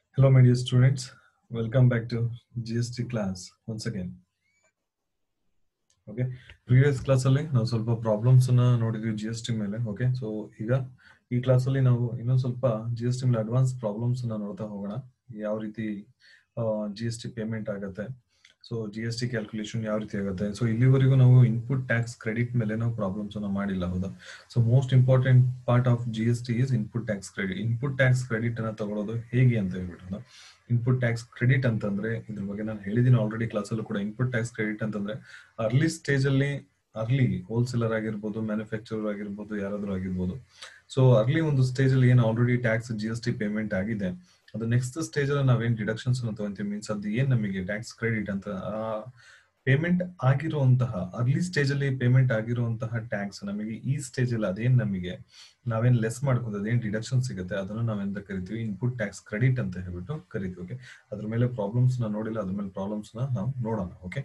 Hello, my dear students. Welcome back to GST class once again. Okay previous class ಅಲ್ಲಿ ನಾವು ಸ್ವಲ್ಪ problems ಅನ್ನ ನೋಡಿದ್ವಿ ಜಿ ಎಸ್ ಟಿ ಮೇಲೆ ಓಕೆ ಸೊ ಈಗ ಈ ಕ್ಲಾಸ್ ಅಲ್ಲಿ ನಾವು ಇನ್ನೊಂದು ಸ್ವಲ್ಪ ಜಿ ಎಸ್ ಟಿ ಮೇಲೆ ಅಡ್ವಾನ್ಸ್ ಪ್ರಾಬ್ಲಮ್ಸ್ ಅನ್ನ ನೋಡ್ತಾ ಹೋಗೋಣ ಯಾವ ರೀತಿ ಜಿ ಎಸ್ ಟಿ ಪೇಮೆಂಟ್ ಆಗುತ್ತೆ so G S T calculation ಯಾವ ರೀತಿ ಆಗುತ್ತೆ ಸೊ ಇಲ್ಲಿವರೆಗೂ ನಾವು ಇನ್ಪುಟ್ ಟ್ಯಾಕ್ಸ್ ಕ್ರೆಡಿಟ್ ಮೇಲೆ ನಾವು ಪ್ರಾಬ್ಲಮ್ಸ್ ಅನ್ನ ಮಾಡಿಲ್ಲ ಹೌದಾ so most important part of G S T is input tax credit input tax credit ಅನ್ನ ತಗೊಳ್ಳೋದು ಹೇಗೆ ಅಂತ ಹೇಳ್ಬಿಟ್ಟು ಇನ್ಪುಟ್ ಟ್ಯಾಕ್ಸ್ ಕ್ರೆಡಿಟ್ ಅಂತಂದ್ರೆ ಇದ್ರ ಬಗ್ಗೆ ನಾನು ಹೇಳಿದ್ದೀನಿ ಆಲ್ರೆಡಿ ಕ್ಲಾಸಲ್ಲೂ ಕೂಡ ಇನ್ಪುಟ್ ಟ್ಯಾಕ್ಸ್ ಕ್ರೆಡಿಟ್ ಅಂತಂದ್ರೆ ಅರ್ಲಿ ಸ್ಟೇಜ್ ಅಲ್ಲಿ ಅರ್ಲಿ ಹೋಲ್ಸೇಲರ್ ಆಗಿರ್ಬೋದು ಮ್ಯಾನುಫ್ಯಾಕ್ಚರರ್ ಆಗಿರ್ಬೋದು ಯಾರಾದ್ರೂ ಆಗಿರ್ಬೋದು ಸೊ ಅರ್ಲಿ ಒಂದು ಸ್ಟೇಜ್ ಅಲ್ಲಿ ಏನು already tax G S T payment ಆಗಿದೆ ಅದು ನೆಕ್ಸ್ಟ್ ಸ್ಟೇಜ್ ಅಲ್ಲಿ ನಾವೇನ್ ಡಿಡಕ್ಷನ್ಸ್ ತಗೊಂತೀವಿ ಮೀನ್ಸ್ ಅದು ಏನ್ ನಮಗೆ ಟ್ಯಾಕ್ಸ್ ಕ್ರೆಡಿಟ್ ಅಂತ ಪೇಮೆಂಟ್ ಆಗಿರುವಂತಹ ಅರ್ಲಿ ಸ್ಟೇಜ್ ಅಲ್ಲಿ ಪೇಮೆಂಟ್ ಆಗಿರುವಂತಹ ಟ್ಯಾಕ್ಸ್ ನಮಗೆ ಈ ಸ್ಟೇಜ್ ಅಲ್ಲಿ ಅದೇನ್ ನಮಗೆ ನಾವೇನ್ ಲೆಸ್ ಮಾಡ್ಕೋದು ಅದೇನ್ ಡಿಡಕ್ಷನ್ ಸಿಗುತ್ತೆ ಅದನ್ನ ನಾವೆಂತ ಕರಿತೀವಿ ಇನ್ಪುಟ್ ಟ್ಯಾಕ್ಸ್ ಕ್ರೆಡಿಟ್ ಅಂತ ಹೇಳ್ಬಿಟ್ಟು ಕರಿತೀವಿ ಓಕೆ ಅದ್ರ ಮೇಲೆ ಪ್ರಾಬ್ಲಮ್ಸ್ ನ ನೋಡಿಲ್ಲ ಅದ್ರ ಮೇಲೆ ಪ್ರಾಬ್ಲಮ್ಸ್ ನ ನಾವು ನೋಡೋಣ ಓಕೆ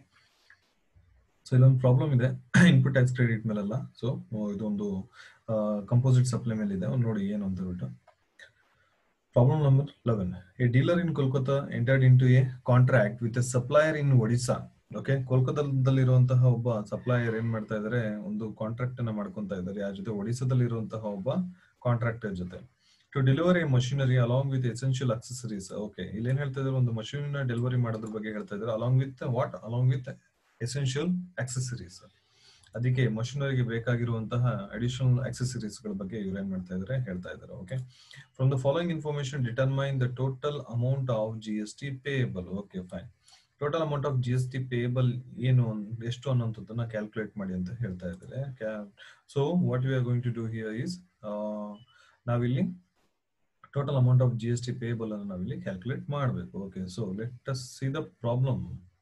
ಸೊ ಇಲ್ಲೊಂದು ಪ್ರಾಬ್ಲಮ್ ಇದೆ ಇನ್ಪುಟ್ ಟ್ಯಾಕ್ಸ್ ಕ್ರೆಡಿಟ್ ಮೇಲೆಲ್ಲ ಸೊ ಇದೊಂದು ಕಂಪೋಸಿಟ್ ಸಪ್ಲೈ ಮೇಲೆ ಇದೆ ನೋಡಿ ಏನು ಅಂತ ಹೇಳ್ಬಿಟ್ಟು problem number eleven a dealer in Kolkata entered into a contract with a supplier in Odisha okay ಕೋಲ್ಕತ್ತಾದಲ್ಲಿರುವಂತಹ ಒಬ್ಬ ಸಪ್ಲೈಯರ್ ಏನ್ ಮಾಡ್ತಾ ಇದಾರೆ ಒಂದು ಕಾಂಟ್ರಾಕ್ಟ್ ಅನ್ನ ಮಾಡ್ಕೊಂತ ಇದ್ದಾರೆ ಯಾರ ಜೊತೆ ಒಡಿಸಾದಲ್ಲಿ ಇರುವಂತಹ ಒಬ್ಬ ಕಾಂಟ್ರಾಕ್ಟರ್ ಜೊತೆ to delivery machinery along with essential accessories okay ಇಲ್ಲಿ ಏನ್ ಹೇಳ್ತಾ ಇದ್ದಾರೆ ಒಂದು ಮಷೀನ್ ಡೆಲಿವರಿ ಮಾಡೋದ್ರ ಬಗ್ಗೆ ಹೇಳ್ತಾ ಇದ್ದಾರೆ along with what along with essential accessories ಅದಕ್ಕೆ ಮಷಿನರಿಗೆ ಬೇಕಾಗಿರುವಂತಹ ಅಡಿಷನಲ್ ಅಕ್ಸೆಸರೀಸ್ ಗಳ ಬಗ್ಗೆ ಇವ್ರು ಏನ್ ಮಾಡ್ತಾ ಇದ್ದಾರೆ ಹೇಳ್ತಾ ಇದ್ದಾರೆ okay from the following information determine the total amount of G S T payable okay fine total amount of G S T payable ಏನು ಎಷ್ಟು ಅನ್ನೋಂಥದ್ದನ್ನ ಕ್ಯಾಲ್ಕುಲೇಟ್ ಮಾಡಿ ಅಂತ ಹೇಳ್ತಾ ಇದ್ದಾರೆ so what we are going to do here is ನಾವಿಲ್ಲಿ total amount of G S T payable ಅನ್ನು ನಾವಿಲ್ಲಿ ಕ್ಯಾಲ್ಕುಲೇಟ್ ಮಾಡಬೇಕು okay so let us see the problem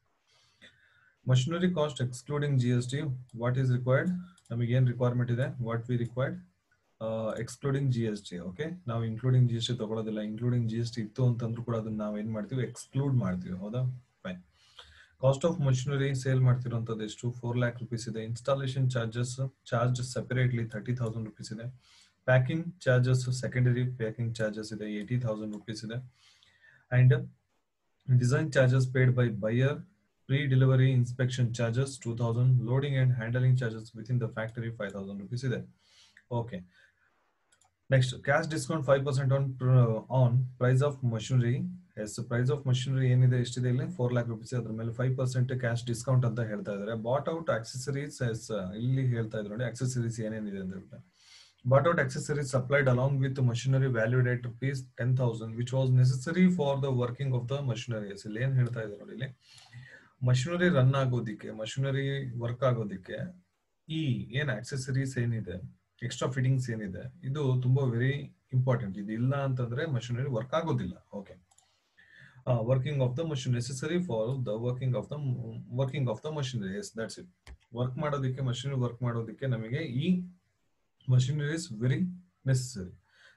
machinery cost excluding G S T what is required ನಮಗೆ ಏನ್ requirement ಇದೆ what we required excluding G S T okay ನಾವು including G S T ತಗೊಳ್ಳೋದಿಲ್ಲ including G S T ಇತ್ತು ಅಂತಂದ್ರೂ ಕೂಡ ಅದನ್ನ ನಾವು ಏನ್ ಮಾಡ್ತೀವಿ ಎಕ್ಸ್ಕ್ಲೂಡ್ ಮಾಡ್ತೀವಿ ಹೌದಾ fine cost of machinery sale ಮಾಡ್ತಿರೋಂಥದ್ದು ಎಷ್ಟು ಫೋರ್ ಲ್ಯಾಕ್ ರುಪೀಸ್ ಇದೆ installation charges charge separately thirty thousand rupees ಇದೆ packing charges secondary packing charges ಇದೆ ಏಯ್ಟಿ ತೌಸಂಡ್ ರುಪೀಸ್ ಇದೆ and design charges paid by buyer pre-delivery inspection charges 2000 loading and handling charges within the factory 5000 rupees ಇದೆ okay next cash discount 5% on on price of machinery yes price of machinery ಏನಿದೆ ಎಷ್ಟಿದೆ ಇಲ್ಲಿ four lakh rupees ಅದ್ರ ಮೇಲೆ five percent cash discount ಅಂತ ಹೇಳ್ತಾ ಇದ್ದಾರೆ bot out accessories S ಇಲ್ಲಿ ಹೇಳ್ತಾ ಇದ್ರು ನೋಡಿ ಆಕ್ಸೆಸರೀಸ್ ಏನೇನಿದೆ ಅಂತ ಹೇಳ್ತಾರೆ bought out accessories supplied along with machinery valued at rupees ten thousand which was necessary for the working of the machinery yes ಇಲ್ಲಿ ಏನ್ ಹೇಳ್ತಾ ಇದ್ದಾರೆ ನೋಡಿ ಇಲ್ಲಿ ಮಷಿನರಿ ರನ್ ಆಗೋದಿಕ್ಕೆ ಮಷಿನರಿ ವರ್ಕ್ ಆಗೋದಿಕ್ಕೆ ಈ ಏನ್ ಆಕ್ಸೆಸರೀಸ್ ಏನಿದೆ ಎಕ್ಸ್ಟ್ರಾ ಫಿಟ್ಟಿಂಗ್ಸ್ ಏನಿದೆ ಇದು ತುಂಬಾ ವೆರಿ ಇಂಪಾರ್ಟೆಂಟ್ ಇದು ಇಲ್ಲ ಅಂತಂದ್ರೆ ಮಷಿನರಿ ವರ್ಕ್ ಆಗೋದಿಲ್ಲ okay working of the machine necessary for the working of the working of the machinery yes that's it work ಮಾಡೋದಕ್ಕೆ ಮಷಿನರಿ ವರ್ಕ್ ಮಾಡೋದಕ್ಕೆ ನಮಗೆ ಈ machinery is very necessary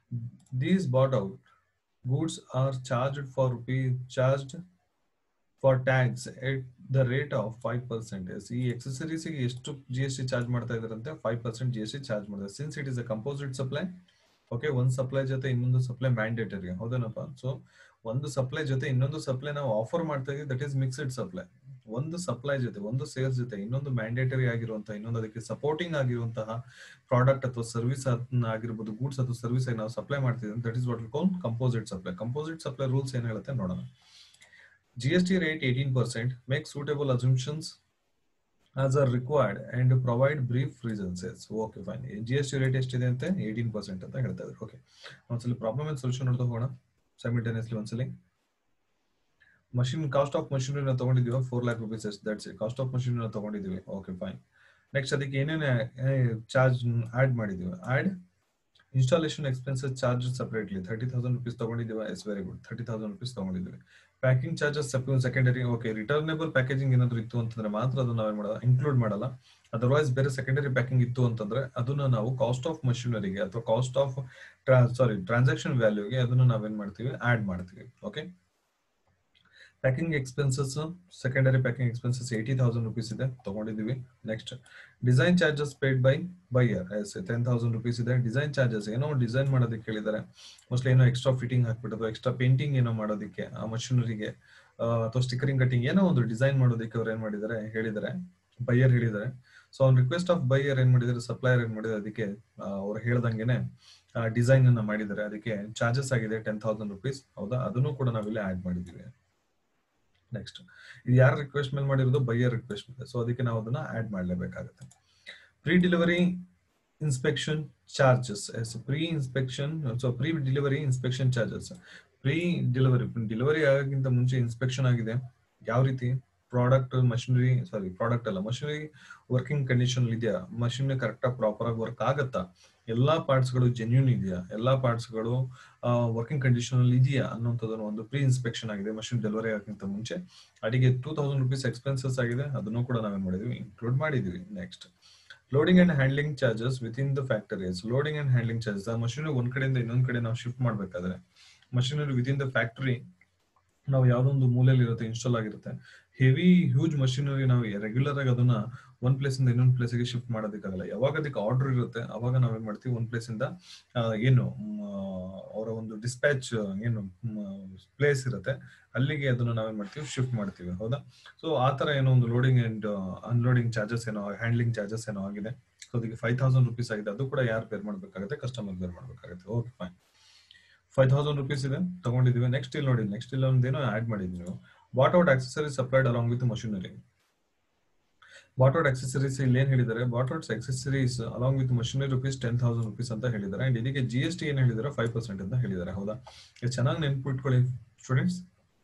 these bought out goods are charged for rupee charged for tax at the rate of five percent ಈ accessories ಎಷ್ಟು G S T charge ಮಾಡ್ತಾ ಇದಾರಂತೆ five percent G S T charge ಮಾಡ್ತಾರೆ since it is a composite supply okay ಒಂದು supply ಜೊತೆ ಇನ್ನೊಂದು supply mandatory ಹೌದೇನಪ್ಪ so ಒಂದು ಸಪ್ಲೈ ಜೊತೆ ಇನ್ನೊಂದು ಸಪ್ಲೈ ನಾವು ಆಫರ್ ಮಾಡ್ತಾ ಇದೀವಿ ದಟ್ ಈಸ್ ಮಿಕ್ಸ್ಡ್ ಸಪ್ಲೈ ಒಂದು ಸಪ್ಲೈ ಜೊತೆ ಒಂದು ಸೇಲ್ಸ್ ಜೊತೆ ಇನ್ನೊಂದು ಮ್ಯಾಂಡೇಟರಿ ಆಗಿರುವಂತಹ ಇನ್ನೊಂದು ಅದಕ್ಕೆ ಸಪೋರ್ಟಿಂಗ್ ಆಗಿರುವಂತಹ ಪ್ರಾಡಕ್ಟ್ ಅಥವಾ ಸರ್ವಿಸ್ ಆಗಿರ್ಬೋದು ಗೂಡ್ಸ್ ಅಥವಾ ಸರ್ವಿಸ್ ಆಗಿ ನಾವು ಸಪ್ಲೈ ಮಾಡ್ತಿದ್ದೀವಿ that is what call composite supply composite supply rules ಏನ್ ಹೇಳುತ್ತೆ ನೋಡೋಣ GST rate 18%, make suitable assumptions as are required and provide brief reasons. Yes, okay, fine. GST rate ಎಷ್ಟಿದೆ ಅಂತ ಏಯ್ಟೀನ್ ಪರ್ಸೆಂಟ್ ಅಂತ ಹೇಳ್ತಾ ಇದ್ದಾರೆ ಓಕೆ ಒಂದ್ಸಲಿ ಪ್ರಾಬ್ಲಮ್ ಅಂಡ್ ಸೊಲ್ಯೂಷನ್ ನೋಡ್ತಾ ಹೋಗೋಣ ಸೈಮಿಲ್ಟೇನಿಯಸ್ಲಿ ಒಂದ್ಸಲಿ ಮಷಿನ್ ಕಾಸ್ಟ್ ಆಫ್ ಮಷಿನರಿ ನಾವು ತಗೊಂಡಿದೀವಿ four lakh rupees that's cost of machine ನಾವು ತಗೊಂಡಿದೀವಿ ಓಕೆ ಫೈನ್ ನೆಕ್ಸ್ಟ್ ಅದಕ್ಕೆ ಏನೇನು ಚಾರ್ಜ್ ಆಡ್ ಮಾಡಿದೀವಿ add installation expenses charge separately thirty thousand rupees ತಗೊಂಡಿದ್ದೀವಿ yes very good thirty thousand rupees ತಗೊಂಡಿದ್ದೀವಿ packing charges secondary okay returnable packaging ಏನಾದ್ರು ಇತ್ತು ಅಂತಂದ್ರೆ ಮಾತ್ರ ಅದನ್ನ ನಾವೇನ್ ಮಾಡಲ್ಲ ಇನ್ಕ್ಲೂಡ್ ಮಾಡಲ್ಲ ಅದರ್ವೈಸ್ ಬೇರೆ ಸೆಕೆಂಡರಿ ಪ್ಯಾಕಿಂಗ್ ಇತ್ತು ಅಂತಂದ್ರೆ ಅದನ್ನ ನಾವು ಕಾಸ್ಟ್ ಆಫ್ ಮಷಿನರಿಗೆ ಅಥವಾ ಕಾಸ್ಟ್ ಆಫ್ ಸಾರಿ ಟ್ರಾನ್ಸಾಕ್ಷನ್ ವ್ಯಾಲ್ಯೂಗೆ ಅದನ್ನ ನಾವೇನ್ ಮಾಡ್ತೀವಿ ಆಡ್ ಮಾಡ್ತೀವಿ okay packing expenses secondary packing expenses eighty thousand rupees ಇದೆ ತಗೊಂಡಿದ್ದೀವಿ next design charges paid by buyer yes ten thousand rupees ಇದೆ ಡಿಸೈನ್ ಚಾರ್ಜಸ್ ಏನೋ ಡಿಸೈನ್ ಮಾಡೋದಕ್ಕೆ ಹೇಳಿದ್ದಾರೆ ಮೋಸ್ಟ್ಲಿ ಏನೋ ಎಕ್ಸ್ಟ್ರಾ ಫಿಟ್ಟಿಂಗ್ ಹಾಕ್ಬಿಟ್ಟು ಎಕ್ಸ್ಟ್ರಾ ಪೇಂಟಿಂಗ್ ಏನೋ ಮಾಡೋದಕ್ಕೆ ಆ ಮಷಿನರಿಗೆ ಅಥವಾ ಸ್ಟಿಕರಿಂಗ್ ಕಟಿಂಗ್ ಏನೋ ಒಂದು ಡಿಸೈನ್ ಮಾಡೋದಕ್ಕೆ ಅವ್ರು ಏನ್ ಮಾಡಿದ್ದಾರೆ ಹೇಳಿದ್ದಾರೆ ಬೈಯರ್ ಹೇಳಿದ್ದಾರೆ ಸೊ ಅವ್ನ ರಿಕ್ವೆಸ್ಟ್ ಆಫ್ ಬೈಯರ್ ಏನ್ ಮಾಡಿದ್ದಾರೆ ಸಪ್ಲೈಯರ್ ಏನ್ ಮಾಡಿದ್ದಾರೆ ಅದಕ್ಕೆ ಅವ್ರು ಹೇಳ್ದಂಗೆನೆ ಡಿಸೈನ್ ಅನ್ನ ಮಾಡಿದ್ದಾರೆ ಅದಕ್ಕೆ ಚಾರ್ಜಸ್ ಆಗಿದೆ ಟೆನ್ ತೌಸಂಡ್ ರುಪೀಸ್ ಹೌದಾ ಅದನ್ನು ಕೂಡ ನಾವಿಲ್ಲಿ ಆಡ್ ಮಾಡಿದೀವಿ ನೆಕ್ಸ್ಟ್ ಇದು ಯಾರ ರಿಕ್ವೆಸ್ಟ್ ಮೇಲೆ ಮಾಡಿರೋದು ಬೈಯರ್ ರಿಕ್ವೆಸ್ಟ್ ಮೇಲೆ ಸೊ ಅದಕ್ಕೆ ನಾವು ಅದನ್ನ ಆಡ್ ಮಾಡಲೇಬೇಕಾಗುತ್ತೆ pre delivery inspection charges yes pre inspection so pre delivery inspection charges pre delivery delivery ಆಗೋಕ್ಕಿಂತ ಮುಂಚೆ ಇನ್ಸ್ಪೆಕ್ಷನ್ ಆಗಿದೆ ಯಾವ ರೀತಿ ಪ್ರಾಡಕ್ಟ್ ಮಷಿನರಿ ಸಾರಿ ಪ್ರಾಡಕ್ಟ್ ಅಲ್ಲ ಮಷಿನರಿ ವರ್ಕಿಂಗ್ ಕಂಡೀಷನ್ ಇದೆಯಾ ಮಷಿನ್ ಕರೆಕ್ಟ್ ಆಗಿ ಪ್ರಾಪರ್ ಆಗಿ ವರ್ಕ್ ಆಗತ್ತಾ ಎಲ್ಲಾ ಪಾರ್ಟ್ಸ್ ಗಳು ಜೆನ್ಯೂನ್ ಇದೆಯಾ ಎಲ್ಲಾ ಪಾರ್ಟ್ಸ್ ಗಳು ವರ್ಕಿಂಗ್ ಕಂಡೀಷನ್ ಅಲ್ಲಿ ಇದೆಯಾ ಅನ್ನೋಂಥದ್ದನ್ನು ಒಂದು ಪ್ರೀ ಇನ್ಸ್ಪೆಕ್ಷನ್ ಆಗಿದೆ ಮಷಿನ್ ಡೆಲಿವರಿ ಆಗೋಕ್ಕಿಂತ ಮುಂಚೆ ಅಡಿಗೆ ಟೂ ತೌಸಂಡ್ ರುಪೀಸ್ ಎಕ್ಸ್ಪೆನ್ಸಸ್ ಆಗಿದೆ ಅದನ್ನು ಕೂಡ ನಾವೇನ್ ಮಾಡಿದ್ವಿ ಇನ್ಕ್ಲೂಡ್ ಮಾಡಿದೀವಿ next loading and handling charges within the factories loading and handling charges ಆ ಮಷಿನ್ ಒಂದ್ ಕಡೆಯಿಂದ ಇನ್ನೊಂದ್ ಕಡೆ ನಾವು ಶಿಫ್ಟ್ ಮಾಡ್ಬೇಕಾದ್ರೆ machinery within the factory ನಾವು ಯಾವ್ದೊಂದು ಮೂಲೆಯಲ್ಲಿ ಇರುತ್ತೆ ಇನ್ಸ್ಟಾಲ್ ಆಗಿರುತ್ತೆ ಹೆವಿ ಹ್ಯೂಜ್ ಮಷಿನರಿ ನಾವು ರೆಗ್ಯುಲರ್ ಆಗಿ ಅದನ್ನ ಒಂದ್ ಪ್ಲೇಸ್ ಇಂದ ಇನ್ನೊಂದ್ ಪ್ಲೇಸ್ ಗೆ ಶಿಫ್ಟ್ ಮಾಡೋದಕ್ಕಾಗಲ್ಲ ಯಾವಾಗ ಅದಕ್ಕೆ ಆರ್ಡರ್ ಇರುತ್ತೆ ಅವಾಗ ನಾವೇನ್ ಮಾಡ್ತೀವಿ ಒಂದ್ ಪ್ಲೇಸ್ ಇಂದ ಏನು ಅವರ ಒಂದು ಡಿಸ್ಪ್ಯಾಚ್ ಏನು ಪ್ಲೇಸ್ ಇರುತ್ತೆ ಅಲ್ಲಿಗೆ ಅದನ್ನ ನಾವೇನ್ ಮಾಡ್ತೀವಿ ಶಿಫ್ಟ್ ಮಾಡ್ತೀವಿ ಹೌದಾ ಸೊ ಆ ತರ ಏನೋ ಒಂದು ಲೋಡಿಂಗ್ ಅಂಡ್ ಅನ್ಲೋಡಿಂಗ್ ಚಾರ್ಜಸ್ ಏನೋ ಹ್ಯಾಂಡ್ಲಿಂಗ್ ಚಾರ್ಜಸ್ ಏನೋ ಆಗಿದೆ ಸೊ ಅದಕ್ಕೆ ಫೈವ್ ತೌಸಂಡ್ ರುಪೀಸ್ ಆಗಿದೆ ಅದು ಕೂಡ ಯಾರು ಪೇರ್ ಮಾಡ್ಬೇಕಾಗುತ್ತೆ ಕಸ್ಟಮರ್ ಪೇರ್ ಮಾಡ್ಬೇಕಾಗುತ್ತೆ okay fine five thousand rupees ಇದೆ ತಗೊಂಡಿದ್ದೀವಿ ನೆಕ್ಸ್ಟ್ ಇಲ್ಲಿ ನೋಡಿ ನೆಕ್ಸ್ಟ್ ಇಲ್ಲಿ ಒಂದೇನೋ ಆಡ್ ಮಾಡಿದ್ವಿ ನೀವು bought out accessories supplied along with machinery bought out accessories ಇಲ್ಲಿ ಏನ್ ಹೇಳಿದ್ದಾರೆ bought out accessories along with machinery rupees ten thousand rupees ಅಂತ ಹೇಳಿದ್ದಾರೆ ಅಂಡ್ ಇದಕ್ಕೆ ಜಿ ಎಸ್ ಟಿ ಏನ್ ಹೇಳಿದ್ದಾರೆ ಫೈವ್ ಪರ್ಸೆಂಟ್ ಅಂತ ಹೇಳಿದ್ದಾರೆ ಹೌದಾ ಇದು ಚೆನ್ನಾಗಿ ನೆನ್ಪಿಟ್ಕೊಳ್ಳಿ ಸ್ಟೂಡೆಂಟ್ಸ್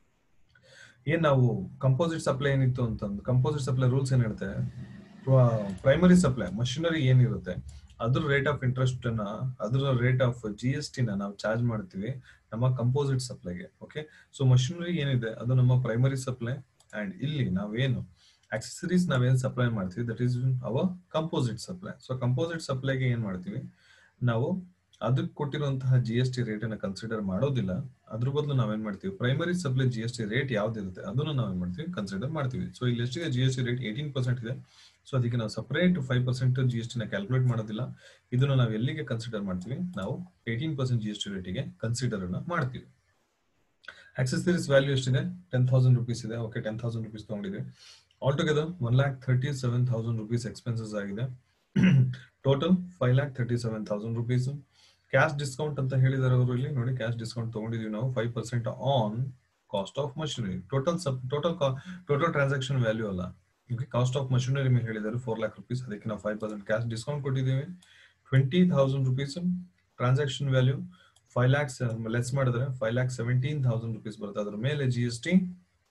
ಏನ್ ನಾವು ಕಂಪೋಸಿಟ್ ಸಪ್ಲೈ ಏನಿತ್ತು ಅಂತಂದು ಕಂಪೋಸಿಟ್ ಸಪ್ಲೈ ರೂಲ್ಸ್ ಏನ್ ಹೇಳುತ್ತೆ ಪ್ರೈಮರಿ ಸಪ್ಲೈ ಮಷಿನರಿ ಏನಿರುತ್ತೆ ಅದ್ರ ರೇಟ್ ಆಫ್ ಇಂಟ್ರೆಸ್ಟ್ ಅನ್ನ ಅದ್ರ rate of G S T ನ ನಾವು ಚಾರ್ಜ್ ಮಾಡ್ತೀವಿ ನಮ್ಮ ಕಂಪೋಸಿಟ್ ಸಪ್ಲೈಗೆ ಓಕೆ ಸೊ ಮಷಿನರಿ ಏನಿದೆ ಅದು ನಮ್ಮ ಪ್ರೈಮರಿ ಸಪ್ಲೈ ಅಂಡ್ ಇಲ್ಲಿ ನಾವೇನು ಆಕ್ಸೆಸರೀಸ್ ನಾವೇನ್ ಸಪ್ಲೈ ಮಾಡ್ತೀವಿ that is our composite supply so composite ಸಪ್ಲೈಗೆ ಏನ್ ಮಾಡ್ತೀವಿ ನಾವು ಅದಕ್ಕೆ ಕೊಟ್ಟಿರುವಂತಹ ಜಿ ಎಸ್ ಟಿ ರೇಟ್ ಅನ್ನ ಕನ್ಸಿಡರ್ ಮಾಡೋದಿಲ್ಲ ಅದ್ರ ಬದಲು ನಾವೇನ್ ಮಾಡ್ತೀವಿ primary supply G S T rate ಯಾವ್ದಿರುತ್ತೆ ಅದನ್ನು ನಾವೇನ್ ಮಾಡ್ತೀವಿ ಕನ್ಸಿಡರ್ ಮಾಡ್ತೀವಿ ಸೊ ಇಲ್ಲಿ ಎಷ್ಟಿದೆ G S T rate eighteen percent ಇದೆ ಸೊ ಅದಕ್ಕೆ ನಾವು separate five percent G S T ನ ಕ್ಯಾಲ್ಕುಲೇಟ್ ಮಾಡೋದಿಲ್ಲ ಇದನ್ನು ನಾವು ಎಲ್ಲಿಗೆ ಕನ್ಸಿಡರ್ ಮಾಡ್ತೀವಿ ನಾವು eighteen percent G S T ರೇಟಿಗೆ ಕನ್ಸಿಡರ್ ಅನ್ನ ಮಾಡ್ತೀವಿ ಆಕ್ಸೆಸರೀಸ್ ವ್ಯಾಲ್ಯೂ ಎಷ್ಟಿದೆ ಟೆನ್ ತೌಸಂಡ್ ರುಪೀಸ್ ಇದೆ ಓಕೆ ಟೆನ್ ತೌಸಂಡ್ ರುಪೀಸ್ ತಗೊಂಡಿದ್ವಿ all together one lakh thirty seven thousand rupees expenses ಆಗಿದೆ total five lakh thirty seven thousand rupees cash discount ಅಂತ ಹೇಳಿದಾರೆ ಅವರು ಇಲ್ಲಿ ನೋಡಿ ಕ್ಯಾಶ್ ಡಿಸ್ಕೌಂಟ್ ತಗೊಂಡಿದೀವಿ ನಾವು five percent on cost of machinery total sub total total transaction value ಅಲ್ಲ ಓಕೆ ಕಾಸ್ಟ್ ಆಫ್ ಮಷಿನರಿ ಮೇಲೆ ಹೇಳಿದ್ದಾರೆ ಫೋರ್ ಲ್ಯಾಕ್ ರುಪೀಸ್ ಅದಕ್ಕೆ ನಾವು ಫೈವ್ ಪರ್ಸೆಂಟ್ ಕ್ಯಾಶ್ ಡಿಸ್ಕೌಂಟ್ ಕೊಟ್ಟಿದ್ದೀವಿ twenty thousand rupees transaction value five lakhs less ಮಾಡಿದ್ರೆ five lakh seventeen thousand rupees ಬರುತ್ತೆ ಅದ್ರ ಮೇಲೆ G S T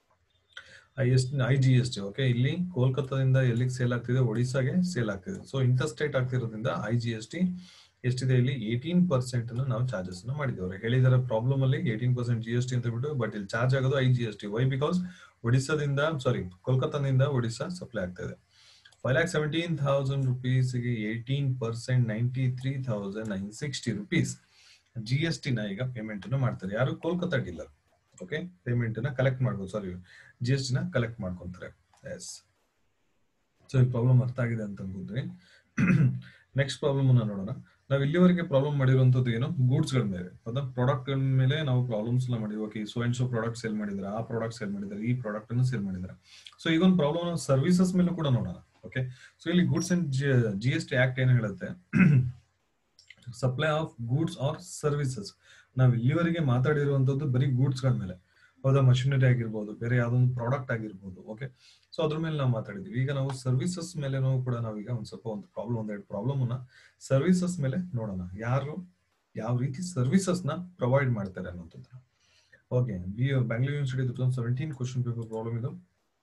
is I G S T okay ಇಲ್ಲಿ ಕೋಲ್ಕತ್ತಾದಿಂದ ಎಲ್ಲಿಗೆ ಸೇಲ್ ಆಗ್ತಿದೆ ಒಡಿಸಾಗೆ ಸೇಲ್ ಆಗ್ತಿದೆ ಸೊ ಇಂಟರ್ ಸ್ಟೇಟ್ ಆಗ್ತಿರೋದ್ರಿಂದ ಐ ಜಿ ಎಸ್ ಟಿ ಎಷ್ಟಿದೆ ಇಲ್ಲಿ ಏಯ್ಟೀನ್ ಪರ್ಸೆಂಟ್ ನಾವು ಚಾರ್ಜಸ್ ನ ಮಾಡಿದ್ದೇವೆ ಹೇಳಿದಾರೆ ಪ್ರಾಬ್ಲಮ್ ಅಲ್ಲಿ eighteen percent G S T ಅಂತ ಬಿಟ್ಟು ಬಟ್ ಇಲ್ಲಿ ಚಾರ್ಜ್ ಆಗೋದು I G S T why because ಒಡಿಸ್ಸಾದಿಂದ ಸಾರಿ ಕೋಲ್ಕತ್ತಾದಿಂದ ಒಡಿಸ್ಸಾ ಸಪ್ಲೈ ಆಗ್ತಾ ಇದೆ ಫೈವ್ ಲ್ಯಾಕ್ ಸೆವೆಂಟೀನ್ ಥೌಸಂಡ್ ರುಪೀಸ್ಗೆ eighteen percent ninety three thousand nine sixty rupees G S T ನ ಈಗ ಪೇಮೆಂಟ್ ಅನ್ನು ಮಾಡ್ತಾರೆ ಯಾರು ಕೋಲ್ಕತ್ತಾ ಡೀಲರ್ ಓಕೆ ಪೇಮೆಂಟ್ ನ ಕಲೆಕ್ಟ್ ಮಾಡ್ಬೋದು ಸಾರಿ ಜಿ ಎಸ್ ಟಿ ನ ಕಲೆಕ್ಟ್ ಮಾಡ್ಕೊಂತಾರೆ ಎಸ್ ಸೊ ಈ ಪ್ರಾಬ್ಲಮ್ ಅರ್ಥ ಆಗಿದೆ ಅಂತ ಅನ್ಕೋತೀನಿ ನೆಕ್ಸ್ಟ್ ಪ್ರಾಬ್ಲಮ್ ಅನ್ನ ನೋಡೋಣ ನಾವು ಇಲ್ಲಿವರೆಗೆ ಪ್ರಾಬ್ಲಮ್ ಮಾಡಿರುವಂತದ್ದು ಏನು ಗೂಡ್ಸ್ ಗಳ ಮೇಲೆ ಹೌದಾ ಪ್ರಾಡಕ್ಟ್ ಗಳ ಮೇಲೆ ನಾವು ಪ್ರಾಬ್ಲಮ್ಸ್ ಎಲ್ಲ ಮಾಡಿದ್ವಿ okay so and so product sale ಮಾಡಿದ್ರೆ ಆ ಪ್ರಾಡಕ್ಟ್ ಸೇಲ್ ಮಾಡಿದ್ದಾರೆ ಈ ಪ್ರಾಡಕ್ಟ್ ಅನ್ನು ಸೇಲ್ ಮಾಡಿದ್ದಾರೆ ಸೊ ಈಗ ಒಂದು ಪ್ರಾಬ್ಲಮ್ ಸರ್ವಿಸಸ್ ಮೇಲೆ ಕೂಡ ನೋಡೋಣ ಓಕೆ ಸೊ ಇಲ್ಲಿ goods and G S T act ಏನು ಹೇಳುತ್ತೆ supply of goods or services ನಾವು ಇಲ್ಲಿವರೆಗೆ ಮಾತಾಡಿರುವಂತದ್ದು ಬರೀ ಗೂಡ್ಸ್ ಗಳ ಮೇಲೆ ಹೌದಾ ಮಷಿನರಿ ಆಗಿರ್ಬೋದು ಬೇರೆ ಯಾವ್ದೊಂದು ಪ್ರಾಡಕ್ಟ್ ಆಗಿರ್ಬೋದು ಓಕೆ ಸೊ ಅದ್ರ ಮೇಲೆ ನಾವು ಮಾತಾಡಿದ್ವಿ ಈಗ ನಾವು ಸರ್ವಿಸಸ್ ಮೇಲೆ ಕೂಡ ನಾವೀಗ ಒಂದ್ ಸ್ವಲ್ಪ ಒಂದು ಪ್ರಾಬ್ಲಮ್ ಒಂದೆರಡು ಪ್ರಾಬ್ಲಮ್ ಅನ್ನ ಸರ್ವಿಸಸ್ ಮೇಲೆ ನೋಡೋಣ ಯಾರು ಯಾವ ರೀತಿ ಸರ್ವಿಸಸ್ ನ ಪ್ರೊವೈಡ್ ಮಾಡ್ತಾರೆ ಅನ್ನೋಂಥದ್ದು okay B Bangalore University two thousand seventeen question paper problem ಇದು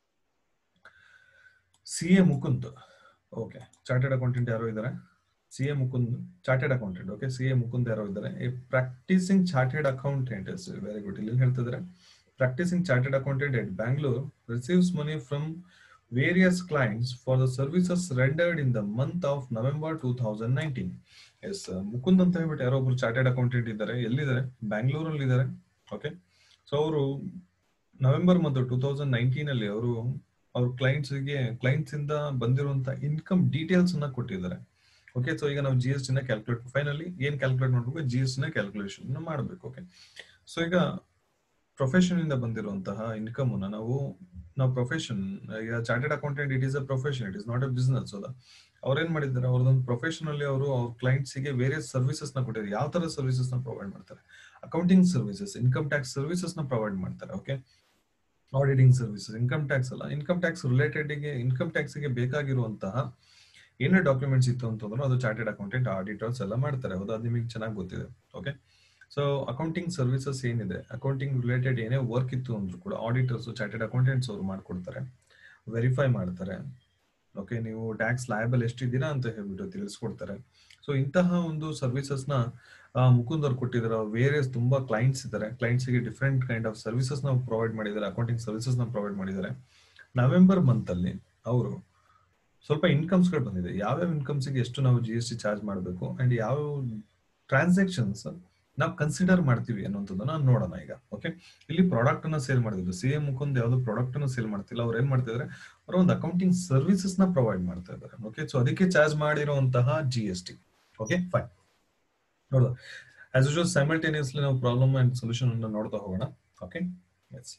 C A Mukund okay chartered accountant ಯಾರೋ ಇದ್ದಾರೆ C A Mukund chartered accountant okay C A Mukund ಯಾರೋ ಇದ್ದಾರೆ a practising chartered accountant very good ಇಲ್ಲಿ ಹೇಳ್ತಿದ್ದಾರೆ practising chartered accountant at Bangalore receives money from various clients for the services rendered in the month of November two thousand nineteen S Mukund ಅಂತ ಹೇಳ್ಬಿಟ್ಟು ಯಾರೋ ಒಬ್ರು chartered accountant ಇದ್ದಾರೆ ಎಲ್ಲಿದ್ದಾರೆ ಬ್ಯಾಂಗ್ಳೂರಲ್ಲಿ ಇದ್ದಾರೆ ಓಕೆ ಸೊ ಅವರು ನವೆಂಬರ್ ಮತ್ತು ಟೂ ತೌಸಂಡ್ ನೈನ್ಟೀನ್ ಅಲ್ಲಿ ಅವರು ಅವ್ರ ಕ್ಲೈಂಟ್ಸ್ ಗೆ ಕ್ಲೈಂಟ್ಸ್ ಇಂದ ಬಂದಿರುವಂತ ಇನ್ಕಮ್ ಡೀಟೇಲ್ಸ್ ಅನ್ನ ಕೊಟ್ಟಿದ್ದಾರೆ ಓಕೆ ಸೊ ಈಗ ನಾವು ಜಿ ಎಸ್ ಟಿ ನ ಕ್ಯಾಲ್ಕುಲೇಟ್ ಫೈನಲಿ ಏನ್ ಕ್ಯಾಲ್ಕುಲೇಟ್ ಮಾಡ್ಬೇಕು ಜಿ ಎಸ್ ಟಿ ನ ಕ್ಯಾಲ್ಕುಲೇಷನ್ ಮಾಡಬೇಕು ಓಕೆ ಸೊ ಈಗ ಪ್ರೊಫೆಷನ್ ಇಂದ ಬಂದಿರುವಂತಹ ಇನ್ಕಮ್ ಅನ್ನ ನಾವು ನಾವು ಪ್ರೊಫೆಷನ್ ಈಗ chartered accountant it is a profession it is not a business ಅದ ಅವ್ರೇನ್ ಮಾಡಿದ್ದಾರೆ ಅವ್ರದೊಂದು ಪ್ರೊಫೆಷನ್ ಅಲ್ಲಿ ಅವರು ಅವ್ರ ಕ್ಲೈಂಟ್ಸ್ ಗೆ ಬೇರೆ ಸರ್ವಿಸಸ್ ನ ಕೊಟ್ಟಿದ್ದಾರೆ ಯಾವ ತರ ಸರ್ವಿಸಸ್ ನ ಪ್ರೊವೈಡ್ ಮಾಡ್ತಾರೆ accounting services income tax services ನ ಪ್ರೊವೈಡ್ ಮಾಡ್ತಾರೆ okay auditing services income tax ಅಲ್ಲ ಇನ್ಕಮ್ ಟ್ಯಾಕ್ಸ್ ರಿಲೇಟೆಡ್ ಗೆ ಇನ್ಕಮ್ ಟ್ಯಾಕ್ಸ್ ಗೆ ಬೇಕಾಗಿರುವಂತಹ ಏನೇ ಡಾಕ್ಯುಮೆಂಟ್ಸ್ ಇತ್ತು ಅಂತಂದ್ರೆ ಅದು ಚಾರ್ಟೆಡ್ ಅಕೌಂಟೆಂಟ್ ಆಡಿಟರ್ಸ್ ಎಲ್ಲ ಮಾಡ್ತಾರೆ ಹೌದು ಅದು ನಿಮಗೆ ಚೆನ್ನಾಗಿ ಗೊತ್ತಿದೆ ಓಕೆ ಸೊ ಅಕೌಂಟಿಂಗ್ ಸರ್ವಿಸಸ್ ಏನಿದೆ ಅಕೌಂಟಿಂಗ್ ರಿಲೇಟೆಡ್ ಏನೇ ವರ್ಕ್ ಇತ್ತು ಅಂದ್ರೂ ಕೂಡ ಆಡಿಟರ್ಸ್ ಚಾರ್ಟೆಡ್ ಅಕೌಂಟೆಂಟ್ಸ್ ಅವರು ಮಾಡ್ಕೊಡ್ತಾರೆ ವೆರಿಫೈ ಮಾಡ್ತಾರೆ ಓಕೆ ನೀವು ಟ್ಯಾಕ್ಸ್ ಲಯಬಲ್ ಎಷ್ಟಿದ್ದೀರಾ ಅಂತ ಹೇಳ್ಬಿಟ್ಟು ತಿಳಿಸ್ಕೊಡ್ತಾರೆ ಸೊ ಇಂತಹ ಒಂದು ಸರ್ವಿಸಸ್ ನ ಮುಕುಂದ್ ಅವ್ರು ಕೊಟ್ಟಿದ್ದಾರೆ ವೇರಿಯಸ್ ತುಂಬಾ ಕ್ಲೈಂಟ್ಸ್ ಇದ್ದಾರೆ ಕ್ಲೈಂಟ್ಸ್ ಗೆ ಡಿಫ್ರೆಂಟ್ ಕೈಂಡ್ ಆಫ್ ಸರ್ವಿಸಸ್ ನ ಪ್ರೊವೈಡ್ ಮಾಡಿದ್ದಾರೆ ಅಕೌಂಟಿಂಗ್ ಸರ್ವಿಸಸ್ ನ ಪ್ರೊವೈಡ್ ಮಾಡಿದ್ದಾರೆ ನವೆಂಬರ್ ಮಂತ್ ಅಲ್ಲಿ ಅವರು ಸ್ವಲ್ಪ ಇನ್ಕಮ್ಸ್ ಗಳು ಬಂದಿದೆ ಯಾವ್ಯಾವ ಇನ್ಕಮ್ಸ್ ಗೆ ಎಷ್ಟು ನಾವು ಜಿ ಎಸ್ ಟಿ ಚಾರ್ಜ್ ಮಾಡಬೇಕು ಅಂಡ್ ಯಾವ ಟ್ರಾನ್ಸಾಕ್ಷನ್ಸ್ ನಾವು ಕನ್ಸಿಡರ್ ಮಾಡ್ತೀವಿ ಅನ್ನೋಂಥದ್ದನ್ನ ನೋಡೋಣ ಈಗ ಓಕೆ ಇಲ್ಲಿ ಪ್ರಾಡಕ್ಟ್ ಅನ್ನ ಸೇಲ್ ಮಾಡಿದ್ರು ಸಿ ಎಂ ಮುಖಂದ್ ಯಾವ್ದು ಪ್ರಾಡಕ್ಟ್ ಅನ್ನ ಸೇಲ್ ಮಾಡ್ತಿಲ್ಲ ಅವ್ರು ಏನ್ ಮಾಡ್ತಿದ್ದಾರೆ ಅವ್ರ ಒಂದು ಅಕೌಂಟಿಂಗ್ ಸರ್ವಿಸಸ್ ನ ಪ್ರೊವೈಡ್ ಮಾಡ್ತಾ ಇದ್ದಾರೆ ಓಕೆ ಸೊ ಅದಕ್ಕೆ ಚಾರ್ಜ್ ಮಾಡಿರುವಂತಹ G S T okay fine ನೋಡುವ ಆಸ್ ಯೂಶುವಲ್ ಸೈಮಲ್ಟೇನಿಯಸ್ಲಿ ನಾವು ಪ್ರಾಬ್ಲಮ್ ಅಂಡ್ ಸೊಲ್ಯೂಷನ್ ಅನ್ನ ನೋಡ್ತಾ ಹೋಗೋಣ okay yes